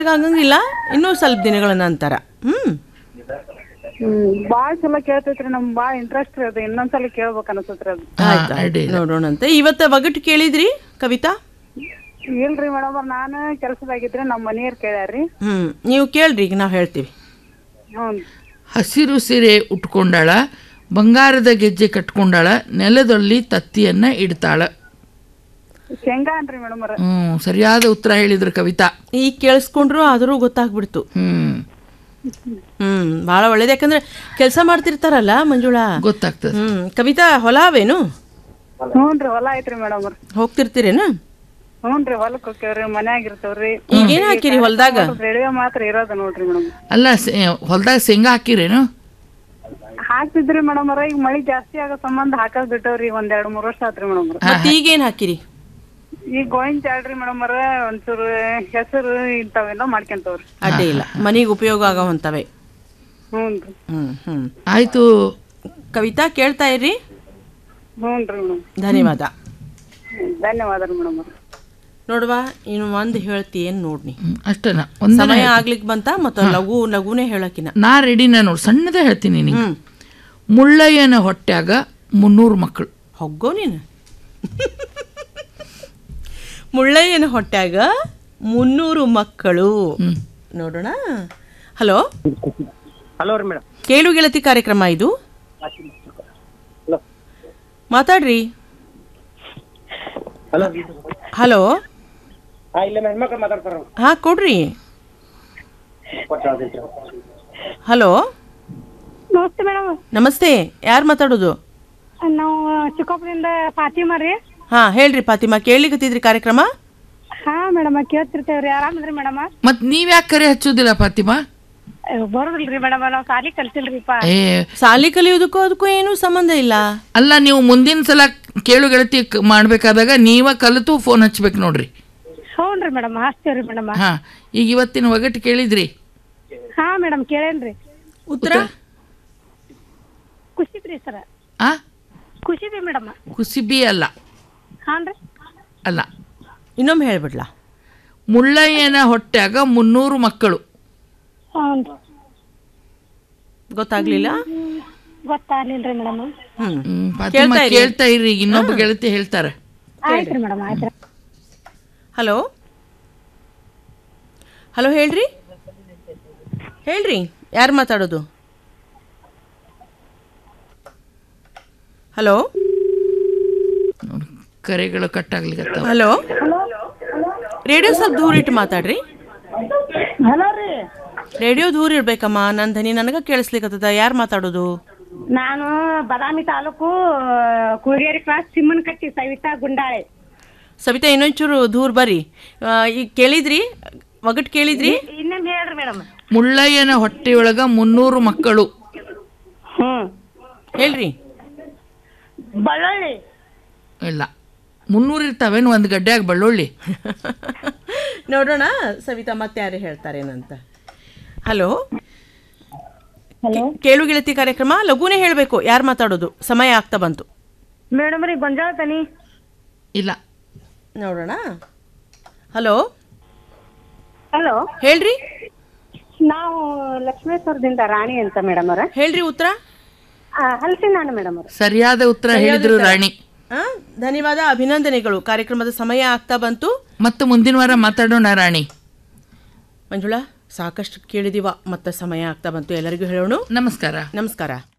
ಆಗಂಗಿಲ್ಲ ಇನ್ನೂ ಸ್ವಲ್ಪ ದಿನಗಳ ನಂತರ ಹ್ಮ್ ಹ್ಮ್ ಬಾಳ್ ಚಲೋ ಕೇಳ್ತೈತ್ರಿ ನಮ್ ಬಾಳ್ ಇಂಟ್ರೆಸ್ಟ್ ರೀ ಅದು ಇನ್ನೊಂದ್ಸಲ ಕೇಳ್ಬೇಕ್ ಅನ್ಸತ್ರಿ ಅದು ಆಯ್ತು ಆಯ್ತು. ನೋಡೋಣಂತೆ ಇವತ್ತ ಒಗಟು ಕೇಳಿದ್ರಿ ಕವಿತಾ ಇಲ್ರಿ ಮೇಡಮ್ ನಾನು ಕೆಲ್ಸದಾಗಿದ್ರಿ ನಮ್ ಮನೆಯವ್ರ್ ಕೇಳ್ಯಾರ್ರಿ ಹ್ಮ್ ನೀವು ಕೇಳ್ರಿ ಈಗ ನಾವು ಹೇಳ್ತೀವಿ ಹ್ಞೂ ಹಸಿರು ಸೀರೆ ಉಟ್ಕೊಂಡಾಳ ಬಂಗಾರದ ಗೆಜ್ಜೆ ಕಟ್ಕೊಂಡಾಳ ನೆಲದಲ್ಲಿ ತತ್ತಿಯನ್ನ ಇಡ್ತಾಳ ಶೇಂಗಾ ಅನ್ರಿ ಮೇಡಮ್ ಅವ್ರ ಹ್ಮ್ ಸರಿಯಾದ ಉತ್ತರ ಹೇಳಿದ್ರು ಕವಿತಾ ಈಗ ಕೇಳಿಸ್ಕೊಂಡ್ರು ಆದರೂ ಗೊತ್ತಾಗ್ಬಿಡ್ತು ಹ್ಮ್ ಹ್ಮ್ ಭಾಳ ಒಳ್ಳೇದು ಯಾಕಂದ್ರೆ ಕೆಲಸ ಮಾಡ್ತಿರ್ತಾರಲ್ಲ ಮಂಜುಳಾ ಗೊತ್ತಾಗ್ತದೆ ಹ್ಮ್ ಕವಿತಾ ಹೊಲ ಅವೇನು ಹ್ಞೂನ್ರಿ ಹೊಲ ಐತ್ರಿ ಮೇಡಮ್ ಅವ್ರ ಹೋಗ್ತಿರ್ತೀರೇನು ಹ್ಞೂನ್ರಿ ಹೊಲಕ್ ಹೋಗ್ತೇವ್ರಿ ಮನ್ಯಾಗ ಇರ್ತೇವ್ರಿ ಈಗೇನ್ ಹಾಕಿರಿ ಹೊಲ್ದಾಗ ರೇಡಿಯೋ ಮಾತ್ರ ಇರೋದು ನೋಡ್ರಿ ಮೇಡಮ್ ಅಲ್ಲ ಹೊಲದಾಗ ಶೇಂಗಾ ಹಾಕಿರೇನು ಹಾಕ್ತಿದ್ರಿ ಮೇಡಮ್ ಅವ್ರ ಈಗ ಮಳಿ ಜಾಸ್ತಿ ಆಗೋ ಸಂಬಂಧ ಹಾಕದ್ ಬಿಟ್ಟವ್ರಿ ಒಂದ್ ಎರಡ್ ಮೂರ್ ವರ್ಷ ಆತ್ರಿ ಮೇಡಮ್ ಅವ್ರ ಮತ್ತೆ ಈಗೇನ್ ಹಾಕಿರಿ ಈಗ ಗೋವಿನ ಚಾಳ್ರಿ ಮೇಡಮ್ ಅವ್ರ ಒಂಚೂರು ಹೆಸರು ಇಂಥವೆಲ್ಲ ಮಾಡ್ಕೊಂತವ್ರಿ ಅಡ್ಡಿ ಇಲ್ಲ ಮನೆಗೆ ಉಪಯೋಗ ಆಗೋ ಹೊಂತವೆ ಹ್ಞೂನ್ರಿ ಹ್ಮ್ ಹ್ಮ್ ಆಯ್ತು ಕವಿತಾ ಕೇಳ್ತಾ ಇರ್ರಿ ಹ್ಞೂನ್ರಿ ಮೇಡಮ್ ಧನ್ಯವಾದ ಧನ್ಯವಾದ ರೀ ಮೇಡಮ್ ಅವ್ರ ನೋಡ್ವಾ ಇನ್ನು ಒಂದು ಹೇಳ್ತಿ ಏನ್ ನೋಡ್ನಿ ಹ್ಮ್, ಅಷ್ಟೇನ ಒಂದ ಸಮಯ ಆಗ್ಲಿಕ್ ಬಂತ ಮತ್ತ ಲಘು ಲಘುನೇ ಹೇಳಕಿನ ನಾ ರೆಡಿನ ನೋಡು ಸಣ್ಣದ ಹೇಳ್ತೀನಿ ನಿನಗೆ ಹ್ಮ್ ಮುಳ್ಳಯ್ಯನ ಹೊಟ್ಯಾಗ ಮುನ್ನೂರು ಮಕ್ಕಳು ಹೊಗ್ಗೋ ನೀನು ಮುಳ್ಳಯ್ಯನ ಹೊಟ್ಯಾಗ ಮುನ್ನೂರು ಮಕ್ಕಳು ಹ್ಮ್ ನೋಡೋಣ ಹಲೋ ಹಲೋ ರೀ ಮೇಡಮ್ ಕೇಳು ಗೆಳತಿ ಕಾರ್ಯಕ್ರಮ ಇದು ಹಲೋ ಮಾತಾಡ್ರಿ ಹಲೋ ಹಲೋ ಹಾಂ ಇಲ್ಲ ಹೆಣ್ಮಕ್ಳು ಮಾತಾಡ್ತಾರ ಹಾ ಕೊಡ್ರಿ ಹಲೋ ನಮಸ್ತೆ ಮೇಡಮ್ ನಮಸ್ತೆ ಯಾರು ಮಾತಾಡೋದು ನಾವು ಚಿಕ್ಕಪ್ಪದಿಂದ ಫಾತಿಮಾ ರೀ ಹಾ ಹೇಳ್ರಿ ಫಾತಿಮಾ ಕೇಳಲಿಕತ್ತಿದ್ರಿ ಕಾರ್ಯಕ್ರಮ ಹಾ ಮೇಡಮ್ ಕೇಳ್ತಿರ್ತೇವ್ರಿ ಆರಾಮದ್ರಿ ಮೇಡಮ್ ಮತ್ ನೀವ್ ಯಾಕೆ ಕರೆ ಹಚ್ಚೋದಿಲ್ಲ ಫಾತಿಮಾ ಬರೋದಿಲ್ರಿ ಮೇಡಮ್ ನಾವ್ ಸಾಲಿ ಕಲ್ತಿಲ್ರಿಪ್ಪ ಏ ಸಾಲಿ ಕಲಿಯೋದಕ್ಕೂ ಅದಕ್ಕೂ ಏನೂ ಸಂಬಂಧ ಇಲ್ಲ ಅಲ್ಲ ನೀವು ಮುಂದಿನ ಸಲ ಕೇಳು ಗೆಳತಿ ಕ- ಮಾಡ್ಬೇಕಾದಾಗ ನೀವ ಕಲಿತು ಫೋನ್ ಹಚ್ಬೇಕು ನೋಡ್ರಿ ಹ್ಞೂನ್ರಿ ಮೇಡಮ್ ಹಚ್ತೇವ್ರಿ ಮೇಡಮ್ ಹಾ ಈಗ ಇವತ್ತಿನ ಒಗಟ್ಟು ಕೇಳಿದ್ರಿ ಹಾ ಮೇಡಮ್ ಕೇಳೇನ್ರಿ ಉತ್ತರ ಖುಷಿದ್ರಿ ಸರ ಆ ಖುಷಿದ್ರಿ ಮೇಡಮ್ ಕುಸಿಬಿ ಅಲ್ಲ ಹಾನ್ರಿ ಅಲ್ಲ ಇನ್ನೊಮ್ಮೆ ಹೇಳ್ಬಿಡ್ಲಾ ಮುಳ್ಳಯ್ಯನ ಹೊಟ್ಯಾಗ ಮುನ್ನೂರು ಮಕ್ಕಳು ಹ್ಞೂನ್ರಿ ಗೊತ್ತಾಗ್ಲಿಲ್ಲ ಗೊತ್ತಾಗ್ಲಿಲ್ರಿ ಮೇಡಮ್ ಹ್ಮ್ ಹ್ಮ್, ಫಾತಿಮಾ ಕೇಳ್ತಾ ಇರಿ. ಕೇಳ್ತಾ ಇರ್ರಿ ಇನ್ನೊಬ್ಬ ಗೆಳತಿ ಹೇಳ್ತಾರೆ ಆಯ್ತ್ರಿ ಮೇಡಮ್ ಆಯ್ತ್ರಿ ಹಲೋ ಹಲೋ ಹೇಳ್ರಿ ಹೇಳ್ರಿ ಯಾರು ಮಾತಾಡೋದು ಹಲೋ ನೋಡು, ಕರೆಗಳು ಕಟ್ ಆಗ್ಲಿಕತ್ತಾವ ಹಲೋ ರೇಡಿಯೋ ಸ್ವಲ್ಪ ದೂರ ಇಟ್ಟು ಮಾತಾಡ್ರಿ ಹಲೋ ರೀ ರೇಡಿಯೋ ದೂರ ಇರ್ಬೇಕಮ್ಮ ನನ್ನ ಧ್ವನಿ ನನಗ ಕೇಳಿಸ್ಲಿಕ್ಕತ್ತದ ಯಾರು ಮಾತಾಡೋದು ನಾನು ಬದಾಮಿ ತಾಲೂಕು ಕುಳಗೇರಿ ಕ್ರಾಸ್ ಸಿಮ್ಮನ್ ಕಟ್ಟಿ ಸವಿತಾ ಗುಂಡಾಳೆ ಸವಿತಾ ಇನ್ನೊಂಚೂರು ದೂರ ಬರ್ರಿ ಆ, ಈಗ ಕೇಳಿದ್ರಿ ಒಗಟ್ ಕೇಳಿದ್ರಿ ಇನ್ನೊಮ್ಮೆ ಹೇಳ್ರಿ ಮೇಡಮ್ ಮುಳ್ಳಯ್ಯನ ಹೊಟ್ಟೆಯೊಳಗ ಮುನ್ನೂರು ಮಕ್ಕಳು ಹ್ಮ್ ಹೇಳ್ರಿ ಬಳ್ಳೊಳ್ಳಿ ಇಲ್ಲ ಮುನ್ನೂರು ಇರ್ತಾವೇನು ಒಂದು ಗಡ್ಡ್ಯಾಗ ಬಳ್ಳುಳ್ಳಿ ನೋಡೋಣ ಸವಿತಾ ಮತ್ತೆ ಯಾರು ಹೇಳ್ತಾರೇನಂತ ಹಲೋ ಹಲೋ ಕೇಳು ಗೆಳತಿ ಕಾರ್ಯಕ್ರಮ ಲಘುನೇ ಹೇಳಬೇಕು ಯಾರು ಮಾತಾಡೋದು ಸಮಯ ಆಗ್ತಾ ಬಂತು ಮೇಡಮ್ ರೀ ಗೊಂಜಾಳ ತನಿ ಇಲ್ಲ ನೋಡೋಣ ಹಲೋ ಹಲೋ ಹೇಳ್ರಿ ನಾವು ಲಕ್ಷ್ಮೇಶ್ವರದಿಂದ ರಾಣಿ ಅಂತ ಮೇಡಮ್ ಅವರ ಹೇಳ್ರಿ ಉತ್ತರ ಹಲ್ಸಿನ ಹಣ್ಣು ಮೇಡಮ್ ಅವ್ರ ಸರಿಯಾದ ಉತ್ತರ ಹೇಳಿದ್ರು ರಾಣಿ ಆ, ಧನ್ಯವಾದ ಅಭಿನಂದನೆಗಳು ಕಾರ್ಯಕ್ರಮದ ಸಮಯ ಆಗ್ತಾ ಬಂತು ಮತ್ತೆ ಮುಂದಿನ ವಾರ ಮಾತಾಡೋಣ ರಾಣಿ ಮಂಜುಳಾ ಸಾಕಷ್ಟು ಕೇಳಿದೀವ ಮತ್ತೆ ಸಮಯ ಆಗ್ತಾ ಬಂತು ಎಲ್ಲರಿಗೂ ಹೇಳೋಣ ನಮಸ್ಕಾರ ನಮಸ್ಕಾರ